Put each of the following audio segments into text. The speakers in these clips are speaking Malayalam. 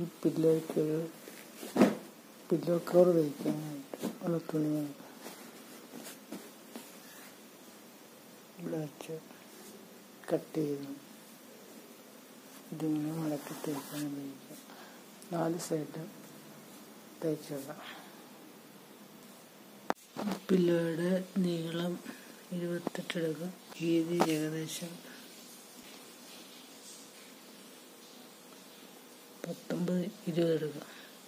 ഈ പില്ലോയ്ക്കൊരു പില്ലോ കവർ തയ്ക്കാനായിട്ട് ഉള്ള തുണികൾ ഇവിടെ വെച്ച് കട്ട് ചെയ്തു ഇതിങ്ങനെ മടക്കി തയ്ക്കാൻ ഉപയോഗിക്കാം നാല് സൈഡ് തയ്ച്ചിടാം പില്ലോയുടെ നീളം ഇരുപത്തെട്ട് എടുക്കും വീതി ഏകദേശം പത്തൊമ്പത് ഇരുപത് എടുക്കാം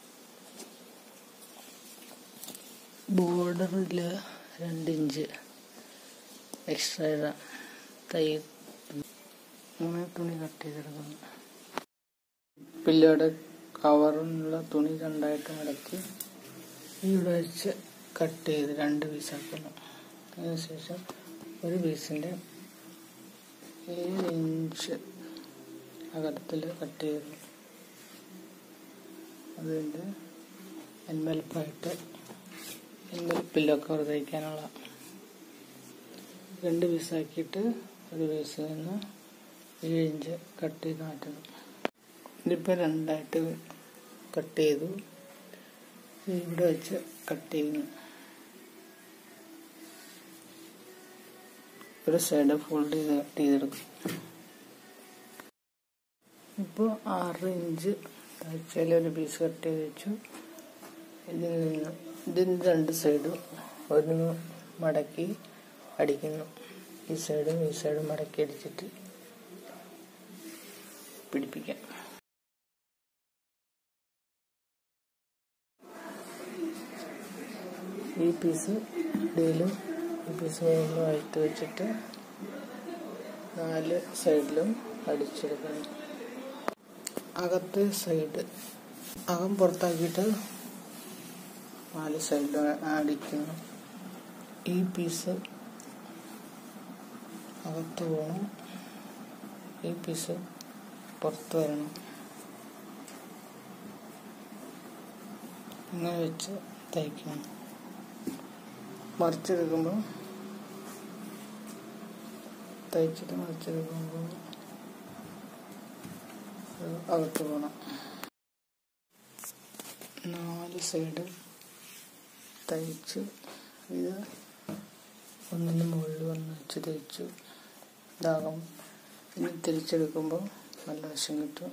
ബോർഡറിൽ രണ്ട് ഇഞ്ച് എക്സ്ട്രാ ഇടാം തൈ അങ്ങനെ തുണി കട്ട് ചെയ്തെടുക്കുന്നു പില്ലോയുടെ കവറിനുള്ള തുണി രണ്ടായിട്ട് മടക്കി ഇവിടെ വെച്ച് കട്ട് ചെയ്ത് രണ്ട് പീസാക്കുന്നു അതിനുശേഷം ഒരു പീസിൻ്റെ ഏഴ് ഇഞ്ച് അകലത്തിൽ കട്ട് ചെയ്തു അതിൻ്റെ എൻവെൽപ്പായിട്ട് എൻവെൽപ്പില്ലോ കവർ തയ്ക്കാനുള്ള രണ്ട് പീസാക്കിയിട്ട് ഒരു പീസിൽ നിന്ന് ഏഴ് ഇഞ്ച് കട്ട് ചെയ്ത് മാറ്റണം ഇതിപ്പോൾ രണ്ടായിട്ട് കട്ട് ചെയ്തു ഇവിടെ വെച്ച് കട്ട് ചെയ്യുന്നു ഒരു സൈഡ് ഫോൾഡ് ചെയ്ത് കട്ട് ചെയ്തെടുക്കും ഇപ്പോൾ ആറ് ഇഞ്ച് താഴ്ചയിൽ ഒരു പീസ് കട്ട് ചെയ്ത് വെച്ചു ഇതിൽ നിന്ന് ഇതിന് രണ്ട് സൈഡും ഒരു മടക്കി അടിക്കുന്നു ഈ സൈഡും ഈ സൈഡും മടക്കി അടിച്ചിട്ട് പിടിപ്പിക്കാം ഈ പീസ് ഇടയിലും ഈ പീസ് മുകളിലും അഴുത്ത് വെച്ചിട്ട് നാല് സൈഡിലും അടിച്ചെടുക്കണം അകത്തെ സൈഡ് അകം പുറത്താക്കിയിട്ട് നാല് സൈഡിലും അടിക്കുന്നു ഈ പീസ് അകത്ത് പോകണം ഈ പീസ് പുറത്ത് വരണം ഇങ്ങനെ വെച്ച് തയ്ക്കണം മറിച്ചെടുക്കുമ്പോൾ തയ്ച്ചിട്ട് മറിച്ചെടുക്കുമ്പോൾ അകത്ത് പോകണം നാല് സൈഡ് തയ്ച്ച് ഇത് ഒന്നിന് മുകളിൽ വന്ന് വെച്ച് തയ്ച്ചു ഇതാകും ഇനി തിരിച്ചെടുക്കുമ്പോൾ നല്ല വശം കിട്ടും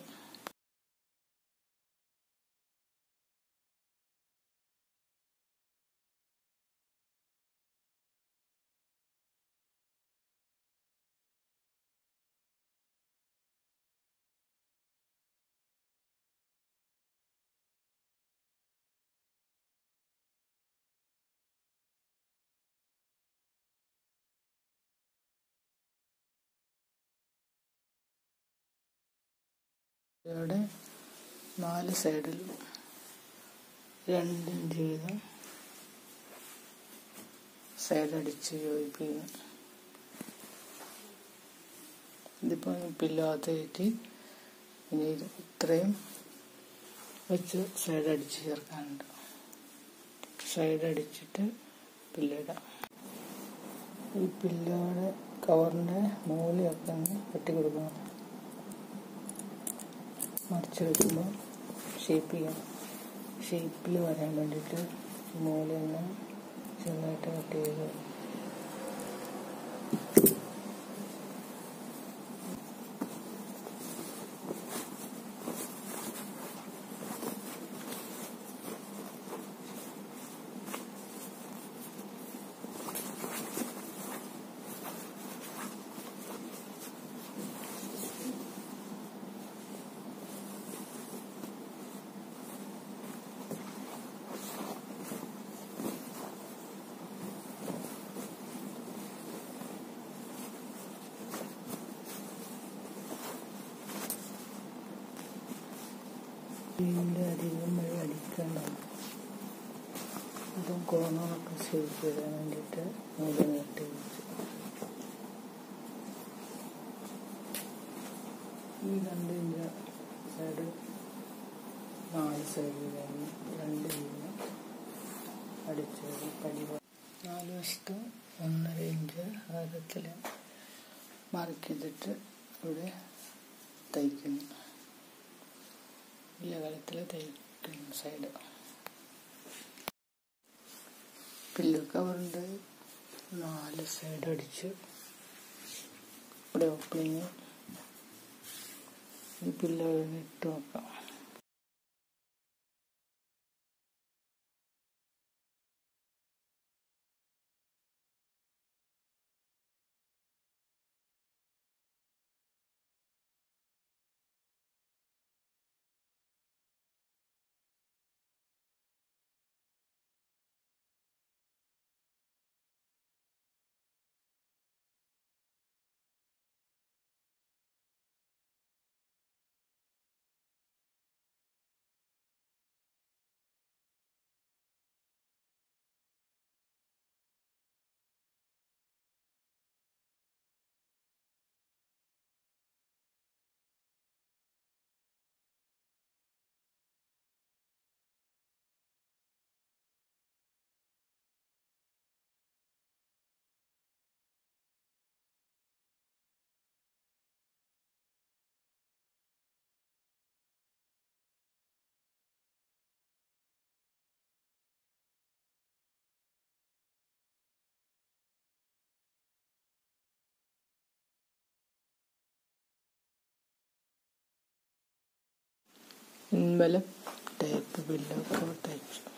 ഇവിടെ നാല് സൈഡിൽ രണ്ട് ഇഞ്ച് വീതം സൈഡ് അടിച്ച് യോജിപ്പിക്കുന്നു ഇതിപ്പോൾ പില്ലാത്ത കയറ്റി ഇനി ഇത് ഇത്രയും വെച്ച് സൈഡ് അടിച്ച് ചേർക്കാനുണ്ട് സൈഡ് അടിച്ചിട്ട് പില്ലിടാം ഈ പില്ലോടെ കവറിൻ്റെ മൂലയൊക്കെ ഒന്ന് വെട്ടി കൊടുക്കണം മറിച്ചെടുക്കുമ്പോൾ ഷേപ്പ് ചെയ്യാം ഷേപ്പിൽ വരാൻ വേണ്ടിയിട്ട് മൂലയൊന്ന് ചെറുതായിട്ട് കട്ട് ചെയ്ത് ഇതിൻ്റെ അധികം വഴി അടിക്കണം അതും കോണമൊക്കെ ഷേപ്പ് ചെയ്യാൻ വേണ്ടിയിട്ട് മൂല നീട്ടി വെച്ചു ഈ രണ്ട് ഇഞ്ച് സൈഡ് നാല് സൈഡിൽ രണ്ട് ഇഞ്ച് അടിച്ചത് പടി നാല് വശത്ത് ഒന്നര ഇഞ്ച് അകലത്തിൽ മാർക്ക് ചെയ്തിട്ട് ഇവിടെ തയ്ക്കുന്നു ഈ അകലത്തിൽ തയ്ക്കുന്ന സൈഡ് പില്ലോ കവറിൻ്റെ നാല് സൈഡ് അടിച്ച് ഇവിടെ ഓപ്പണിങ് ഈ പില്ലോ ഇട്ട് നോക്കാം ഇൻവലം ടൈപ്പ് പില്ലോ കവർ തയ്ച്ചു